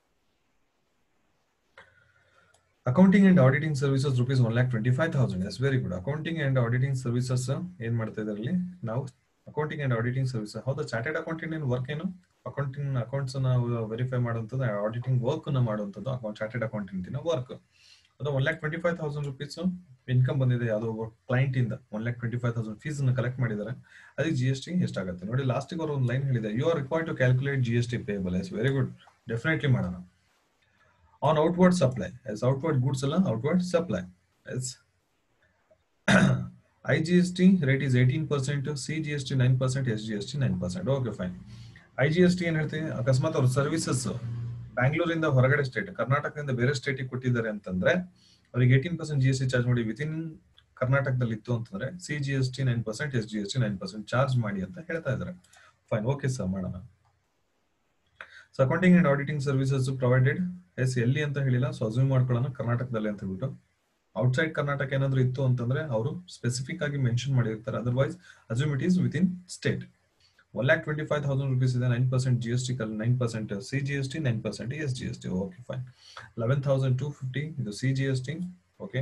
accounting and auditing services rupees one lakh twenty five thousand yes very good accounting and auditing services ಏನ್ ಮಾಡ್ತಾ ಇದ್ರಲ್ಲಿ ನಾವು ಅಕೌಂಟಿಂಗ್ ಅಂಡ್ ಆಡಿಟಿಂಗ್ ಸರ್ವಿಸ್ ಹೌದಾ ಚಾರ್ಟೆಡ್ ಅಕೌಂಟಿಂಗ್ ಏನ್ ವರ್ಕ್ ಏನು ಅಕೌಂಟಿಂಗ್ ಅಕೌಂಟ್ಸ್ ನಾವು ವೆರಿಫೈ ಮಾಡುವಂಥದ್ದು ಆಡಿಟಿಂಗ್ ವರ್ಕ್ ನ ಮಾಡುವಂಥದ್ದು ಅಕೌಂಟ್ ಚಾರ್ಟೆಡ್ ಅಕೌಂಟೆಂಟಿನ ವರ್ಕ್ ಅದು one lakh twenty five thousand rupees income ಬಂದಿದೆ ಯಾವುದೋ ಒಬ್ಬ ಕ್ಲೈಂಟ್ ಇಂದ one lakh twenty five thousand fees ಅನ್ನು ಕಲೆಕ್ಟ್ ಮಾಡಿದ್ದಾರೆ ಅದಕ್ಕೆ ಜಿ ಎಸ್ ಟಿ ಎಷ್ಟಾಗುತ್ತೆ ನೋಡಿ ಲಾಸ್ಟಿಗೆ ಅವರು ಒಂದು ಲೈನ್ ಹೇಳಿದೆ you are required to calculate G S T payable yes very good definitely ಮಾಡೋಣ on outward supply yes outward goods ಅಲ್ಲ outward supply yes IGST rate is 18%, CGST 9%, SGST 9%. Okay fine IGST ಏನ್ ಹೇಳ್ತೀವಿ ಅಕಸ್ಮಾತ್ ಅವ್ರ services ಬ್ಯಾಂಗ್ಳೂರಿಂದ ಹೊರಗಡೆ state ಕರ್ನಾಟಕದಿಂದ ಬೇರೆ ಸ್ಟೇಟಿಗೆ ಕೊಟ್ಟಿದ್ದಾರೆ ಅಂತಂದ್ರೆ ಅವ್ರಿಗೆ eighteen percent G S T charge ಮಾಡಿ ವಿತಿನ್ ಕರ್ನಾಟಕದಲ್ಲಿ ಇತ್ತು ಅಂತಂದ್ರೆ C G S T nine percent S G S T nine percent charge ಮಾಡಿ ಅಂತ ಹೇಳ್ತಾ ಇದ್ದಾರೆ ಫೈನ್ ಓಕೆ ಸರ್ ಮಾಡೋಣ so accounting and auditing services provided yes ಎಲ್ಲಿ ಅಂತ ಹೇಳಿಲ್ಲ ಸೊ ಅಸ್ಯೂಮ್ ಮಾಡ್ಕೊಳ್ಳೋಣ ಕರ್ನಾಟಕದಲ್ಲಿ ಅಂತ ಹೇಳ್ಬಿಟ್ಟು ಔಟ್ಸೈಡ್ ಕರ್ನಾಟಕ ಏನಾದ್ರು ಇತ್ತು ಅಂತಂದ್ರೆ ಅವರು ಸ್ಪೆಸಿಫಿಕ್ ಆಗಿ ಮೆನ್ಷನ್ ಮಾಡಿರ್ತಾರೆ otherwise assume it is within state one lakh twenty five thousand rupees ಇದೆ nine percent G S T ಕಲ್ nine percent C G S T nine percent S G S T okay fine eleven thousand two fifty ಇದು C G S T okay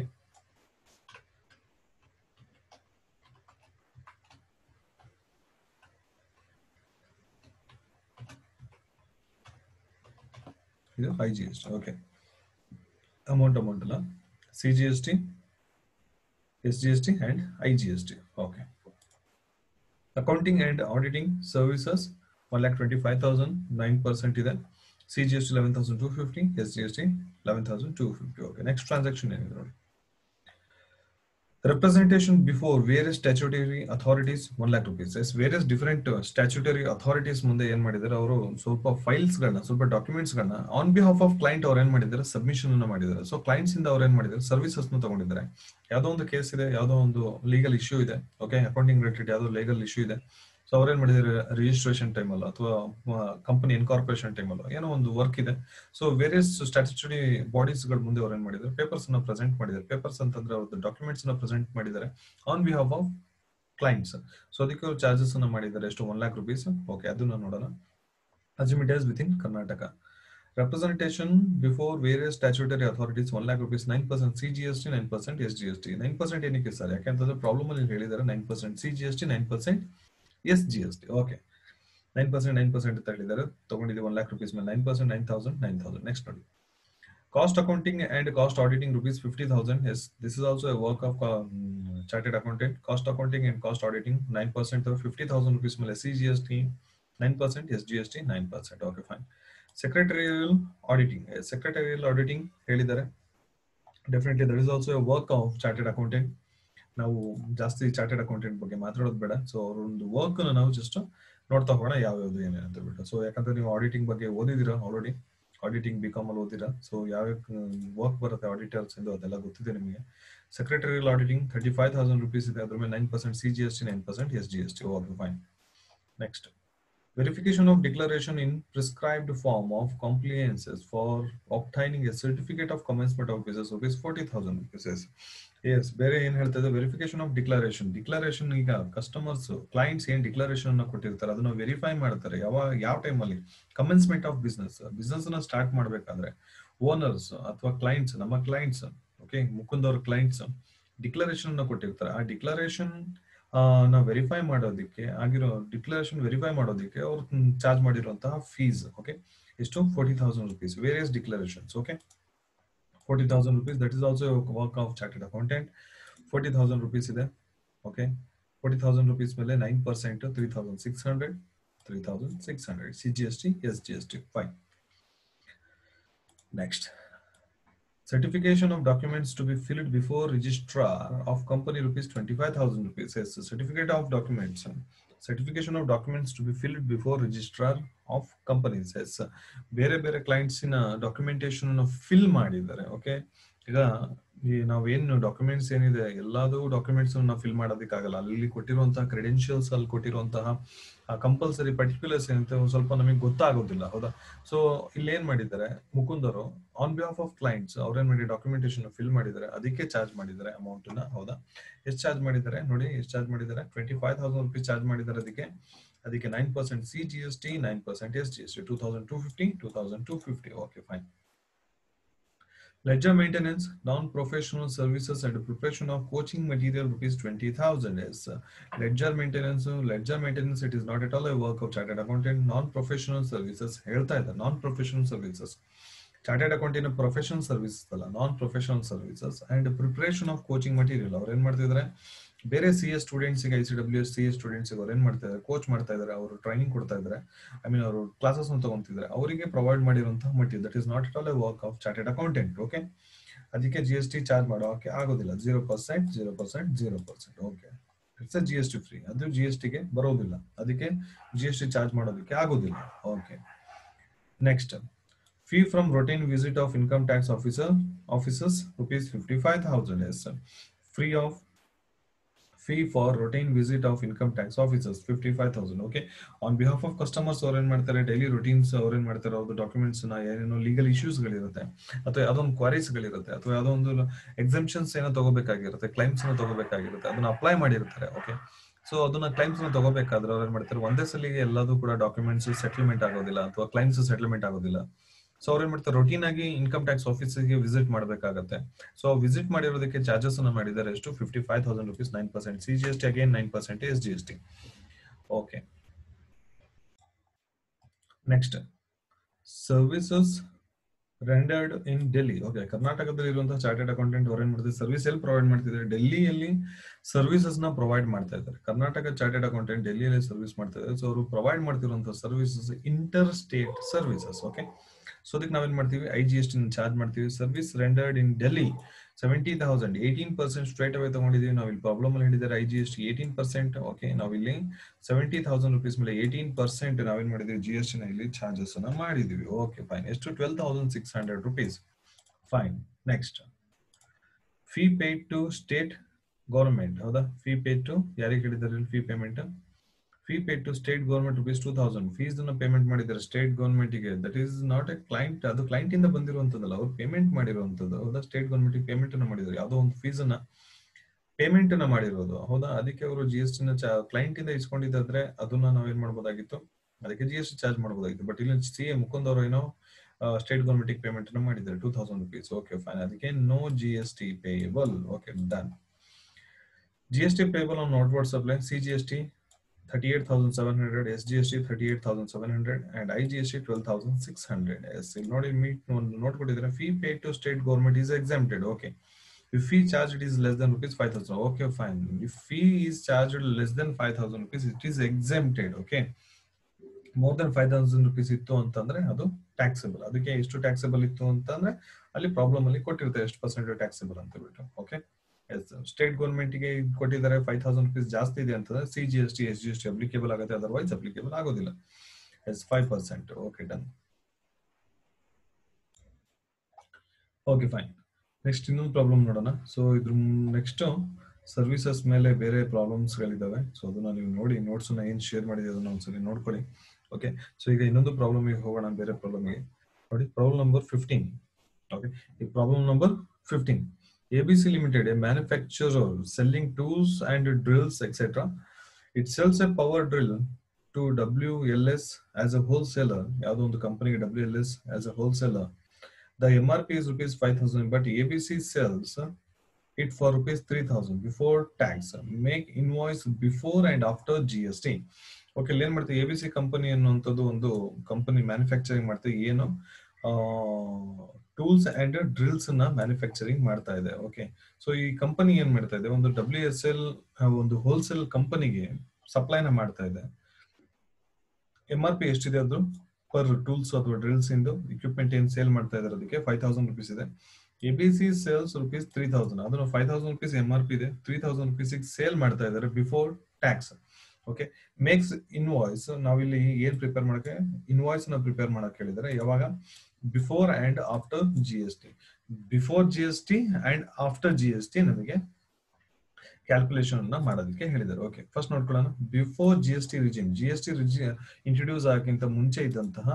ಇದು I G S T okay amount amount ಅಲ್ಲ C G S T S G S T and I G S T okay accounting and auditing services one lakh twenty five thousand nine percent ಇದೆ C G S T eleven thousand two fifty S G S T eleven thousand two fifty okay next transaction ಏನಿದೆ ನೋಡಿ representation before various statutory authorities one lakh rupees yes various different statutory authorities ಮುಂದೆ ಏನ್ ಮಾಡಿದ್ದಾರೆ ಅವರು ಸ್ವಲ್ಪ files ಗಳನ್ನ ಸ್ವಲ್ಪ documents ಗಳನ್ನ ಆನ್ ಬಿಹಾಫ್ ಆಫ್ ಕ್ಲೈಂಟ್ ಅವ್ರು ಏನ್ ಮಾಡಿದ್ದಾರೆ ಸಬ್ಮಿಷನ್ ಅನ್ನ ಮಾಡಿದ್ದಾರೆ ಸೊ ಕ್ಲೈಂಟ್ಸ್ ಇಂದ ಅವ್ರು ಏನ್ ಮಾಡಿದ್ದಾರೆ ಸರ್ವಿಸಸ್ ನ ತಗೊಂಡಿದ್ದಾರೆ ಯಾವ್ದೋ ಒಂದು ಕೇಸ್ ಇದೆ ಯಾವ್ದೋ ಒಂದು ಲೀಗಲ್ ಇಶ್ಯೂ ಇದೆ ಓಕೆ ಅಕೌಂಟಿಂಗ್ ರಿಲೇಟೆಡ್ ಯಾವ್ದೋ ಲೀಗಲ್ ಇಶ್ಯೂ ಇದೆ ಸೊ ಅವ್ರೇನ್ ಮಾಡಿದ್ದಾರೆ ರಿಜಿಸ್ಟ್ರೇಷನ್ ಟೈಮ್ ಅಲ್ಲ ಅಥವಾ ಕಂಪನಿ ಇನ್ಕಾರ್ಪೊರೇಷನ್ ಟೈಮ್ ಅಲ್ಲ ಏನೋ ಒಂದು ವರ್ಕ್ ಇದೆ ಸೊ ವೇರಿಯಸ್ ಸ್ಟ್ಯಾಚ್ಯುಟರಿ ಬಾಡೀಸ್ ಗಳ ಮುಂದೆ ಅವ್ರು ಏನ್ ಮಾಡಿದ್ದಾರೆ ಪೇಪರ್ಸ್ ಅನ್ನ ಪ್ರೆಸೆಂಟ್ ಮಾಡಿದ್ದಾರೆ ಪೇಪರ್ಸ್ ಅಂತಂದ್ರೆ ಅವ್ರದ್ದು ಡಾಕ್ಯುಮೆಂಟ್ಸ್ ಅನ್ನ ಪ್ರೆಸೆಂಟ್ ಮಾಡಿದ್ದಾರೆ on behalf of clients so ಅದಕ್ಕೆ ಅವ್ರು ಚಾರ್ಜಸ್ ಅನ್ನ ಮಾಡಿದ್ದಾರೆ ಎಷ್ಟು ಒನ್ ಲ್ಯಾಕ್ ರುಪೀಸ್ ಓಕೆ ಅದನ್ನ ನೋಡೋಣ assume it is within Karnataka representation before various statutory authorities one lakh rupees nine percent C G S T nine percent S G S T nine percent ಏನಕ್ಕೆ sir ಯಾಕೆಂತಂದ್ರೆ problem ಅಲ್ಲಿ ಹೇಳಿದ್ದಾರೆ nine percent C G S T nine percent S G S T okay nine percent nine percent ಅಂತ ಹೇಳಿದ್ದಾರೆ ತಗೊಂಡಿದ್ದೀವಿ one lakh rupees ಮೇಲೆ nine percent nine thousand nine thousand next ನೋಡಿ cost accounting and cost auditing rupees fifty thousand yes this is also a work of chartered accountant cost accounting and cost auditing nine percent fifty thousand rupees ಮೇಲೆ C G S T nine percent S G S T nine percent okay fine secretarial auditing secretarial auditing ಹೇಳಿದ್ದಾರೆ definitely that is also a work of chartered accountant ನಾವು ಜಾಸ್ತಿ chartered accountant ಬಗ್ಗೆ ಮಾತಾಡೋದು ಬೇಡ so ಅವ್ರ ಒಂದು work ನಾವು just ನೋಡ್ತಾ ಹೋಗೋಣ ಯಾವ್ಯಾವ್ದು ಏನೇನು ಅಂತ ಬಿಟ್ಟು ಸೊ ಯಾಕಂದ್ರೆ ನೀವು ಆಡಿಟಿಂಗ್ ಬಗ್ಗೆ ಓದಿದಿರಾ ಆಲ್ರೆಡಿ ಆಡಿಟಿಂಗ್ ಬಿ ಕಾಮ್ ಅಲ್ಲಿ ಓದಿರಾ ಸೊ ಯಾವ್ಯಾವ ವರ್ಕ್ ಬರುತ್ತೆ ಆಡಿಟರ್ಸ್ ಎಂದು ಅದೆಲ್ಲ ಗೊತ್ತಿದೆ ನಿಮಗೆ secretarial auditing thirty five thousand rupees ಇದೆ ಅದ್ರ ಮೇಲೆ nine percent C G S T nine percent S G S T okay fine next Verification of declaration in prescribed form of compliances for obtaining a certificate of commencement of business rupees 40,000 rupees. Yes ಬೇರೆ ಏನ್ ಹೇಳ್ತದೆ verification of declaration declaration ಈಗ customers clients ಏನ್ declaration ಅನ್ನ ಕೊಟ್ಟಿರ್ತಾರೆ ಅದನ್ನ verify ಮಾಡ್ತಾರೆ ಯಾವ ಯಾವ ಟೈಮಲ್ಲಿ ಕಮೆನ್ಸ್ಮೆಂಟ್ ಆಫ್ ಬಿಸ್ನೆಸ್ ಬಿಸ್ನೆಸ್ ನ ಸ್ಟಾರ್ಟ್ ಮಾಡ್ಬೇಕಾದ್ರೆ ಓನರ್ಸ್ ಅಥವಾ ಕ್ಲೈಂಟ್ಸ್ ನಮ್ಮ ಕ್ಲೈಂಟ್ಸ್ ಓಕೆ ಮುಕುಂದ್ ಅವ್ರ ಕ್ಲೈಂಟ್ಸ್ ಡಿಕ್ಲರೇಷನ್ ಅನ್ನ ಕೊಟ್ಟಿರ್ತಾರೆ ಆ ಡಿಕ್ಲರೇಷನ್ ನ ವೆರಿಫೈ ಮಾಡೋದಕ್ಕೆ ಆಗಿರೋ ಡಿಕ್ಲರೇಷನ್ ವೆರಿಫೈ ಮಾಡೋದಕ್ಕೆ ಅವ್ರು ಚಾರ್ಜ್ ಮಾಡಿರುವಂತಹ ಫೀಸ್ ಓಕೆ ಎಷ್ಟು forty thousand rupees various declarations okay forty thousand rupees that is also work of chartered accountant forty thousand rupees ಇದೆ ಓಕೆ ಫೋರ್ಟಿ ತೌಸಂಡ್ ರುಪೀಸ್ ಮೇಲೆ nine percent three thousand six hundred three thousand six hundred C G S T S G S T fine next certification of documents to be filled before registrar of company rupees 25000 rupees yes certificate of documents certification of documents to be filled before registrar of companies yes ಬೇರೆ ಬೇರೆ clients ನ documentation fill ಮಾಡಿದ್ದಾರೆ okay ಈಗ ಈ ನಾವೇನು documents ಏನಿದೆ ಎಲ್ಲಾದು documents ನಾವು ಫಿಲ್ ಮಾಡೋದಕ್ಕಾಗಲ್ಲ ಅಲ್ಲಿ ಕೊಟ್ಟಿರುವಂತಹ ಕ್ರೆಡೆನ್ಶಿಯಲ್ಸ್ ಅಲ್ಲಿ ಕೊಟ್ಟಿರುವಂತಹ ಕಂಪಲ್ಸರಿ ಪರ್ಟಿಕ್ಯುಲರ್ಸ್ ಏನಂತ ಒಂದ್ ಸ್ವಲ್ಪ ನಮಗೆ ಗೊತ್ತಾಗೋದಿಲ್ಲ ಹೌದಾ ಸೊ ಇಲ್ಲಿ ಏನ್ ಮಾಡಿದ್ದಾರೆ ಮುಕುಂದರು ಆನ್ ಬಿಹಾಫ್ ಆಫ್ ಕ್ಲೈಂಟ್ಸ್ ಅವ್ರೇನ್ ಮಾಡಿ ಡಾಕ್ಯುಮೆಂಟೇಶನ್ ಫಿಲ್ ಮಾಡಿದ್ದಾರೆ ಅದಕ್ಕೆ ಚಾರ್ಜ್ ಮಾಡಿದ್ದಾರೆ ಅಮೌಂಟ್ ನ ಹೌದಾ ಎಷ್ಟು ಚಾರ್ಜ್ ಮಾಡಿದ್ದಾರೆ ನೋಡಿ ಎಷ್ಟು ಚಾರ್ಜ್ ಮಾಡಿದ್ದಾರೆ twenty five thousand rupees charge ಮಾಡಿದ್ದಾರೆ ಅದಕ್ಕೆ ಅದಕ್ಕೆ nine percent C G S T nine percent S G S T two thousand two fifty two thousand two fifty okay fine Ledger maintenance, non-professional services and preparation of coaching material rupees 20,000 is uh, ledger maintenance. uh, Ledger maintenance, it is not at all a work of chartered accountant. Non-professional services, ಹೇಳ್ತಾ ಇದೆ non-professional services. Chartered ಅಕೌಂಟಿನ professional services ಅಲ್ಲ non professional services and preparation of coaching material ಅವ್ರು ಏನ್ ಮಾಡ್ತಿದ್ದಾರೆ ಬೇರೆ C S students I C W S C S students ಅವ್ರು ಏನ್ ಮಾಡ್ತಾ ಇದ್ದಾರೆ ಕೋಚ್ ಮಾಡ್ತಾ ಇದ್ದಾರೆ ಅವರು ಟ್ರೈನಿಂಗ್ ಕೊಡ್ತಾ ಇದ್ದಾರೆ ಐ ಮೀನ್ ಅವರು ಕ್ಲಾಸಸ್ ತಗೊಂತಿದ್ದಾರೆ ಅವರಿಗೆ ಪ್ರೊವೈಡ್ ಮಾಡಿರುವಂತಹ material that is not at all a work of chartered accountant okay ಅದಕ್ಕೆ ಜಿ ಎಸ್ ಟಿ ಚಾರ್ಜ್ ಮಾಡೋಕೆ ಆಗೋದಿಲ್ಲ zero percent zero percent zero percent okay it's G S T free ಅದು G S ಟಿಗೆ ಬರೋದಿಲ್ಲ ಅದಕ್ಕೆ G S T charge ಮಾಡೋದಕ್ಕೆ ಆಗೋದಿಲ್ಲ okay next fee from routine visit of income tax officer officers rupees 55000 is free of fee for routine visit of income tax officers 55000 okay on behalf of customers ಅವ್ರು ಏನ್ ಮಾಡ್ತಾರೆ daily routines ಅವ್ರು ಏನ್ ಮಾಡ್ತಾರೆ ಅವ್ರದ್ದು documents ನ ಏನೇನೋ legal issues ಗಳಿರುತ್ತೆ ಅಥವಾ ಯಾವ್ದೊಂದು ಕ್ವಾರೀಸ್ ಗಳಿರುತ್ತೆ ಅಥವಾ ಯಾವ್ದೋ ಒಂದು ಎಕ್ಸಮ್ಷನ್ಸ್ ಏನೋ ತಗೋಬೇಕಾಗಿರುತ್ತೆ ಕ್ಲೈಮ್ಸ್ ನ ತಗೋಬೇಕಾಗಿರುತ್ತೆ ಅದನ್ನ ಅಪ್ಲೈ ಮಾಡಿರ್ತಾರೆ ಓಕೆ ಸೊ ಅದನ್ನ ಕ್ಲೈಮ್ಸ್ ನ ತಗೋಬೇಕಾದ್ರೆ ಅವ್ರು ಏನ್ ಮಾಡ್ತಾರೆ ಒಂದೇ ಸಲಿಗೆ ಎಲ್ಲದೂ ಕೂಡ ಡಾಕ್ಯುಮೆಂಟ್ಸ್ ಸೆಟಲ್ಮೆಂಟ್ ಆಗೋದಿಲ್ಲ ಅಥವಾ ಕ್ಲೈಮ್ಸ್ ಸೆಟಲ್ಮೆಂಟ್ ಆಗೋದಿಲ್ಲ ಸೊ ಅವ್ರು ಏನ್ ಮಾಡ್ತಾರೆ ರೊಟೀನ್ ಆಗಿ ಇನ್ಕಮ್ ಟ್ಯಾಕ್ಸ್ ಆಫೀಸಿಗೆ ವಿಸಿಟ್ ಮಾಡಬೇಕಾಗತ್ತೆ ಸೊ ವಿಸಿಟ್ ಮಾಡಿರೋದಕ್ಕೆ ಚಾರ್ಜಸ್ ಅನ್ನ ಮಾಡಿದ್ದಾರೆ ಎಷ್ಟು fifty five thousand rupees nine percent C G S T again nine percent S G S T okay next services rendered in Delhi okay ಕರ್ನಾಟಕದಲ್ಲಿ ಇರುವಂತಹ ಚಾರ್ಟೆಡ್ ಅಕೌಂಟೆಂಟ್ ಅವ್ರು ಏನ್ ಮಾಡ್ತಾರೆ ಸರ್ವಿಸ್ ಎಲ್ಲಿ ಪ್ರೊವೈಡ್ ಮಾಡ್ತಿದ್ದಾರೆ ಡೆಲ್ಲಿಯಲ್ಲಿ ಸರ್ವಿಸಸ್ ನ ಪ್ರೊವೈಡ್ ಮಾಡ್ತಾ ಇದ್ದಾರೆ ಕರ್ನಾಟಕ ಚಾರ್ಟೆಡ್ ಅಕೌಂಟೆಂಟ್ ಡೆಲ್ಲಿಯಲ್ಲಿ ಸರ್ವಿಸ್ ಮಾಡ್ತಾ ಇದ್ದಾರೆ ಸೊ ಅವರು ಪ್ರೊವೈಡ್ ಮಾಡ್ತಿರುವಂತಹ services inter state services okay so ಅದಕ್ಕೆ ನಾವೇನ್ ಮಾಡ್ತೀವಿ I G S T charge ಮಾಡ್ತೀವಿ service rendered in Delhi seventy thousand eighteen percent straight away ತಗೊಂಡಿದೀವಿ ನಾವು ಇಲ್ಲಿ ಪ್ರಾಬ್ಲಮ್ ಅಲ್ಲಿ ಹೇಳಿದ್ದಾರೆ I G S T eighteen percent okay ನಾವಿಲ್ಲಿ ಸೆವೆಂಟಿ ತೌಸಂಡ್ ರುಪೀಸ್ ಮೇಲೆ ಏಯ್ಟೀನ್ ಪರ್ಸೆಂಟ್ ನಾವೇನ್ ಮಾಡಿದೀವಿ ಜಿ ಎಸ್ ಟಿ ನ ಇಲ್ಲಿ ಚಾರ್ಜಸ್ ಅನ್ನ ಮಾಡಿದೀವಿ ಓಕೆ ಫೈನ್ ಎಷ್ಟು twelve thousand six hundred rupees fine next fee paid to state government ಹೌದಾ ಫೀ ಪೇಡ್ ಟು ಯಾರಿಗೆ ಹೇಳಿದ್ದಾರೆ fee payment fee paid to state government rupees two thousand fees ಅನ್ನ payment ಮಾಡಿದ್ದಾರೆ ಸ್ಟೇಟ್ ಗೌರ್ಮೆಂಟ್ ಗೆ that is not a client ಅದು client ಇಂದ ಬಂದಿರುವಂತದ್ದಲ್ಲ ಅವ್ರು ಪೇಮೆಂಟ್ ಮಾಡಿರುವಂತದ್ದು ಹೌದಾ ಸ್ಟೇಟ್ ಗೌರ್ಮೆಂಟ್ ಪೇಮೆಂಟ್ ಅನ್ನ ಮಾಡಿದ್ದಾರೆ ಯಾವುದೋ ಒಂದು ಫೀಸ್ ಅನ್ನ ಪೇಮೆಂಟ್ ಅನ್ನ ಮಾಡಿರೋದು ಹೌದಾ ಅದಕ್ಕೆ ಅವರು ಜಿ ಎಸ್ ಟಿ ನ ಕ್ಲೈಂಟ್ ಇಂದ ಇಸ್ಕೊಂಡಿದ್ದಾದ್ರೆ ಅದನ್ನ ನಾವೇನ್ ಮಾಡ್ಬೋದಾಗಿತ್ತು ಅದಕ್ಕೆ ಜಿ ಎಸ್ ಟಿ ಚಾರ್ಜ್ ಮಾಡಬಹುದಾಗಿತ್ತು ಬಟ್ ಇಲ್ಲಿ ಸಿ ಎ ಮುಕುಂದ್ ಅವರು ಏನೋ ಸ್ಟೇಟ್ ಗೌರ್ಮೆಂಟ್ ಪೇಮೆಂಟ್ ಅನ್ನ ಮಾಡಿದ್ದಾರೆ two thousand rupees okay fine ಅದಕ್ಕೆ no G S T payable okay done G S T payable on outward supply C G S T 38,700 SGST 38,700 and IGST 12,600 yes ಇಲ್ಲಿ ನೋಡಿ ಮೀಟ್ note ಕೊಟ್ಟಿದ್ದಾರೆ fee paid to state government is exempted okay if fee charged is less than rupees 5000 okay fine if fee is charged less than 5000 rupees it is exempted okay more than five thousand rupees ಇತ್ತು ಅಂತಂದ್ರೆ ಅದು taxable ಅದಕ್ಕೆ ಎಷ್ಟು taxable ಇತ್ತು ಅಂತಂದ್ರೆ ಅಲ್ಲಿ problem ಅಲ್ಲಿ ಕೊಟ್ಟಿರ್ತಾರೆ ಎಷ್ಟು ಪರ್ಸೆಂಟ್ ಟ್ಯಾಕ್ಸಬಲ್ ಅಂತ ಬಿಟ್ಟು ಓಕೆ ಸ್ಟೇಟ್ ಗೌರ್ಮೆಂಟ್ ಗೆ ಕೊಟ್ಟಿದ್ದಾರೆ ಫೈವ್ ತೌಸಂಡ್ ರುಪೀಸ್ ಜಾಸ್ತಿ ಇದೆ ಅಂತಂದ್ರೆ C G S T S G S T applicable ಆಗುತ್ತೆ ಅದರ್ವೈಸ್ ಅಪ್ಲಿಕೇಬಲ್ ಆಗೋದಿಲ್ಲ yes five percent okay done okay fine next ಇನ್ನೊಂದು ಪ್ರಾಬ್ಲಮ್ ನೋಡೋಣ ಸೊ ಇದ್ರ ನೆಕ್ಸ್ಟ್ ಸರ್ವಿಸಸ್ ಮೇಲೆ ಬೇರೆ ಪ್ರಾಬ್ಲಮ್ಸ್ ಗಳಿದಾವೆ ಸೊ ಅದನ್ನ ನೀವು ನೋಡಿ ನೋಟ್ಸ್ ಏನ್ ಶೇರ್ ಮಾಡಿದೆ ಅದನ್ನ ಒಂದ್ಸಲಿ ನೋಡ್ಕೊಳ್ಳಿ ಓಕೆ ಸೊ ಈಗ ಇನ್ನೊಂದು ಪ್ರಾಬ್ಲಮ್ ಹೋಗೋಣ ಬೇರೆ ಪ್ರಾಬ್ಲಮ್ಗೆ ನೋಡಿ ಪ್ರಾಬ್ಲಮ್ ನಂಬರ್ ಫಿಫ್ಟೀನ್ ಓಕೆ ಈ problem number fifteen ABC Limited, a manufacturer selling tools and drills, etc. It sells a power drill to WLS as a wholesaler. ಯಾವುದೋ ಒಂದು ಕಂಪನಿಗೆ WLS as a wholesaler. The MRP is rupees 5000, but ABC sells it for rupees 3000 before tax. Make invoice before and after GST. Okay ಇಲ್ಲಿ ಏನ್ ಮಾಡ್ತೀವಿ A B C company ಅನ್ನುವಂಥದ್ದು ಒಂದು company manufacturing ಮಾಡ್ತೀವಿ ಏನು ಟೂಲ್ಸ್ ಅಂಡ್ ಡ್ರಿಲ್ಸ್ ನ manufacturing ಮಾಡ್ತಾ ಇದೆ ಓಕೆ ಸೊ ಈ ಕಂಪನಿ ಏನ್ ಮಾಡ್ತಾ ಇದೆ ಒಂದು ಡಬ್ಲ್ಯೂ ಎಸ್ ಎಲ್ ಒಂದು ಹೋಲ್ಸೇಲ್ ಕಂಪನಿಗೆ ಸಪ್ಲೈನ ಮಾಡ್ತಾ ಇದೆ ಎಂ ಆರ್ ಪಿ ಎಷ್ಟಿದೆ ಅದು ಪರ್ ಟೂಲ್ಸ್ ಅಥವಾ ಡ್ರಿಲ್ಸ್ ಇಂದು ಇಕ್ವಿಪ್ಮೆಂಟ್ ಏನ್ ಸೇಲ್ ಮಾಡ್ತಾ ಇದಾರೆ ಅದಕ್ಕೆ ಫೈವ್ ತೌಸಂಡ್ ರುಪೀಸ್ ಇದೆ A B C sales rupees three thousand ಅದನ್ನು five thousand rupees M R P ಇದೆ ತ್ರೀ ತೌಸಂಡ್ ರುಪೀಸ್ ಸೇಲ್ ಮಾಡ್ತಾ ಇದ್ದಾರೆ before tax okay makes invoice ನಾವಿಲ್ಲಿ ಏನ್ ಪ್ರಿಪೇರ್ ಮಾಡಕ್ಕೆ ಇನ್ವಾಯ್ಸ್ ನ ಪ್ರಿಪೇರ್ ಮಾಡಕ್ ಹೇಳಿದ್ರೆ ಯಾವಾಗ before and after G S T before G S T and after G S T ನಮಗೆ ಕ್ಯಾಲ್ಕುಲೇಷನ್ ಅನ್ನ ಮಾಡೋದಕ್ಕೆ ಹೇಳಿದ್ದಾರೆ ಓಕೆ ಫಸ್ಟ್ ನೋಡ್ಕೊಳ್ಳೋಣ before G S T regime G S T introduce ಆಗಕ್ಕಿಂತ ಮುಂಚೆ ಇದ್ದಂತಹ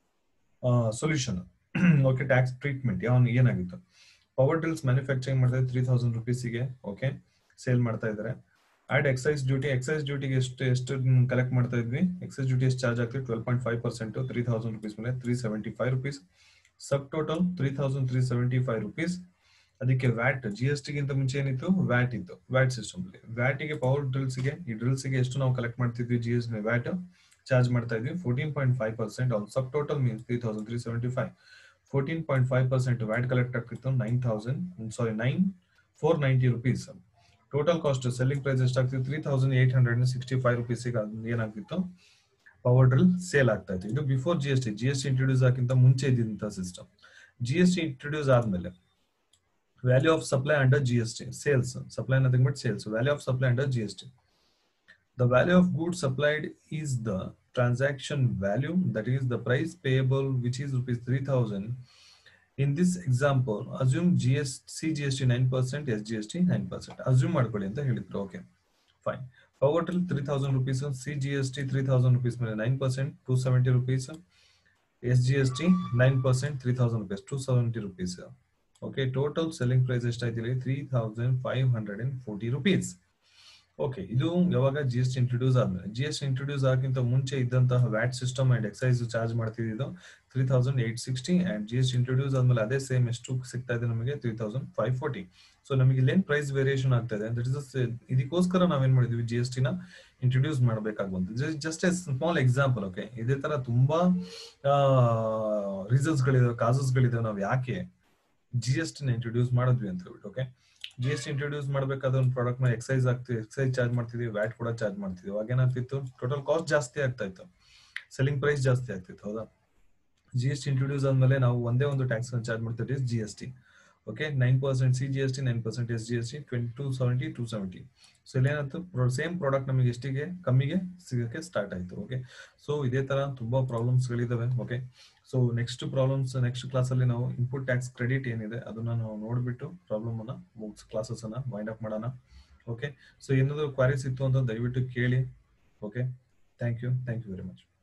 ಸೊಲ್ಯೂಷನ್ ಓಕೆ ಟ್ಯಾಕ್ಸ್ ಟ್ರೀಟ್ಮೆಂಟ್ ಯಾವ ಏನಾಗಿತ್ತು ಪವರ್ ಡ್ರಿಲ್ಸ್ ಮ್ಯಾನುಫ್ಯಾಕ್ಚರಿಂಗ್ ಮಾಡ್ತಾ ತ್ರೀ ತೌಸಂಡ್ ರುಪೀಸಿಗೆ ಓಕೆ ಸೇಲ್ ಮಾಡ್ತಾ ಇದ್ದಾರೆ ಆಡ್ ಎಕ್ಸೈಸ್ ಡ್ಯೂಟಿ ಎಕ್ಸೈಸ್ ಡ್ಯೂಟಿಗೆ ಎಷ್ಟು ಎಷ್ಟು ಕಲೆಕ್ಟ್ ಮಾಡ್ತಾ ಇದ್ವಿ ಎಕ್ಸೈಸ್ ಡ್ಯೂಟಿ ಎಷ್ಟು ಚಾರ್ಜ್ ಆಗ್ತದೆ twelve point five percent three thousand rupees ಮೇಲೆ three seventy five rupees subtotal three thousand three seventy five rupees ಅದಕ್ಕೆ ವ್ಯಾಟ್ ಜಿ ಎಸ್ ಟಿಗಿಂತ ಮುಂಚೆ ಏನಿತ್ತು ವ್ಯಾಟ್ ಇತ್ತು ವ್ಯಾಟ್ ಸಿಸ್ಟಮ್ ಅಲ್ಲಿ ವ್ಯಾಟಿಗೆ ಪವರ್ ಡ್ರಿಲ್ಸ್ಗೆ ಈ ಡ್ರಿಲ್ಸ್ಗೆ ಎಷ್ಟು ನಾವು ಕಲೆಕ್ಟ್ ಮಾಡ್ತಿದ್ವಿ ಜಿ ಎಸ್ ವ್ಯಾಟ್ ಚಾರ್ಜ್ ಮಾಡ್ತಾ ಇದ್ವಿ fourteen point five percent on subtotal means three thousand three seventy five fourteen point five percent VAT collect ಆಗ್ತಿತ್ತು nine thousand sorry nine four ninety rupees total cost selling price ಎಷ್ಟಾಗ್ತಿತ್ತು three thousand eight hundred sixty five rupees ಏನಾಗ್ತಿತ್ತು power drill sale ಆಗ್ತಾ ಇತ್ತು ಇದು before G S T G S T introduce ಆಗಿಂತ ಮುಂಚೆ ಇದ್ದಂತ system G S T introduce ಆದ್ಮೇಲೆ value of supply under G S T sales supply nothing but sales value of supply under G S T the value of good supplied is the transaction value that is the price payable which is rupees three thousand in this example assume gs cgst 9% sgst 9% assume ಮಾಡ್ಕೊಳ್ಳಿ ಅಂತ ಹೇಳಿದ್ರು okay fine power till three thousand rupees C G S T three thousand rupees ಮೇಲೆ nine percent two seventy rupees S G S T nine percent three thousand rupees two seventy rupees okay total selling price ಎಷ್ಟಾಯ್ತಿಲ್ಲ three thousand five hundred and forty rupees okay ಇದು ಯಾವಾಗ G S T introduce ಆದ್ಮೇಲೆ G S T introduce ಆಗಿಂತ ಮುಂಚೆ ಇದ್ದಂತಹ VAT system and excise charge ಮಾಡ್ತಿದ್ದು three thousand eight sixty and G S T introduce ಆದ್ಮೇಲೆ ಅದೇ ಸೇಮ್ ಎಷ್ಟು ಸಿಗ್ತಾ ಇದೆ ನಮಗೆ three thousand five forty so ನಮಗೆ ಇಲ್ಲೇನ್ ಪ್ರೈಸ್ ವೇರಿಯೇಷನ್ ಆಗ್ತಾ ಇದೆ ದಟ್ ಇಸ್ ಇದಕ್ಕೋಸ್ಕರ ನಾವೇನ್ ಮಾಡಿದ್ವಿ ಜಿ ಎಸ್ ಟಿನ ಇಂಟ್ರೊಡ್ಯೂಸ್ ಮಾಡಬೇಕಾಗುವಂತ just a small example okay ಇದೇ ತರ ತುಂಬಾ ರೀಸನ್ಸ್ ಗಳಿದಾವೆ ಕಾಸಸ್ ಗಳಿದಾವೆ ನಾವು ಯಾಕೆ ಜಿ ಎಸ್ ಟಿನ ಇಂಟ್ರೊಡ್ಯೂಸ್ ಮಾಡಿದ್ವಿ ಅಂತ ಹೇಳ್ಬಿಟ್ಟು ಓಕೆ ಜಿ ಎಸ್ ಟಿ ಇಂಟ್ರೊಡ್ಯೂಸ್ ಮಾಡಬೇಕಾದ ಒಂದು ಪ್ರಾಡಕ್ಟ್ ನ ಎಕ್ಸೈಸ್ ಆಗ್ತಿವಿ ಎಕ್ಸೈಸ್ ಚಾರ್ಜ್ ಮಾಡ್ತಿದ್ವಿ ವ್ಯಾಟ್ ಕೂಡ ಚಾರ್ಜ್ ಮಾಡ್ತಿದ್ವಿ ಅವಾಗ ಏನಾಗ್ತಿತ್ತು ಟೋಟಲ್ ಕಾಸ್ಟ್ ಜಾಸ್ತಿ ಆಗ್ತಾ ಇತ್ತು ಸೆಲ್ಲಿಂಗ್ ಪ್ರೈಸ್ ಜಾಸ್ತಿ ಆಗ್ತಿತ್ತು ಹೌದಾ ಜಿ ಎಸ್ ಟಿ ಇಂಟ್ರೊಡ್ಯೂಸ್ ಆದ್ಮೇಲೆ ನಾವು ಒಂದೇ ಒಂದು ಟ್ಯಾಕ್ಸ್ ಚಾರ್ಜ್ ಮಾಡ್ತಿದ್ವಿ G S T okay nine percent C G S T nine percent S G S T twenty two seventy two seventy so ಇಲ್ಲೇನಾಯ್ತು ಸೇಮ್ ಪ್ರಾಡಕ್ಟ್ ನಮಗೆ ಎಷ್ಟಿಗೆ ಕಮ್ಮಿಗೆ ಸಿಗಕ್ಕೆ ಸ್ಟಾರ್ಟ್ ಆಯ್ತು ಓಕೆ ಸೊ ಇದೇ ತರ ತುಂಬಾ ಪ್ರಾಬ್ಲಮ್ಸ್ ಗಳಿದಾವೆ okay so next problems next class ಅಲ್ಲಿ ನಾವು ಇನ್ಪುಟ್ ಟ್ಯಾಕ್ಸ್ ಕ್ರೆಡಿಟ್ ಏನಿದೆ ಅದನ್ನ ನಾವು ನೋಡ್ಬಿಟ್ಟು ಪ್ರಾಬ್ಲಮ್ ಅನ್ನ ಮುಗಿಸ್ ಕ್ಲಾಸಸ್ ಅನ್ನ ವೈಂಡ್ ಅಪ್ ಮಾಡೋಣ ಓಕೆ ಸೊ ಏನಾದ್ರು ಕ್ವಾರೀಸ್ ಇತ್ತು ಅಂತ ದಯವಿಟ್ಟು ಕೇಳಿ okay thank you thank you very much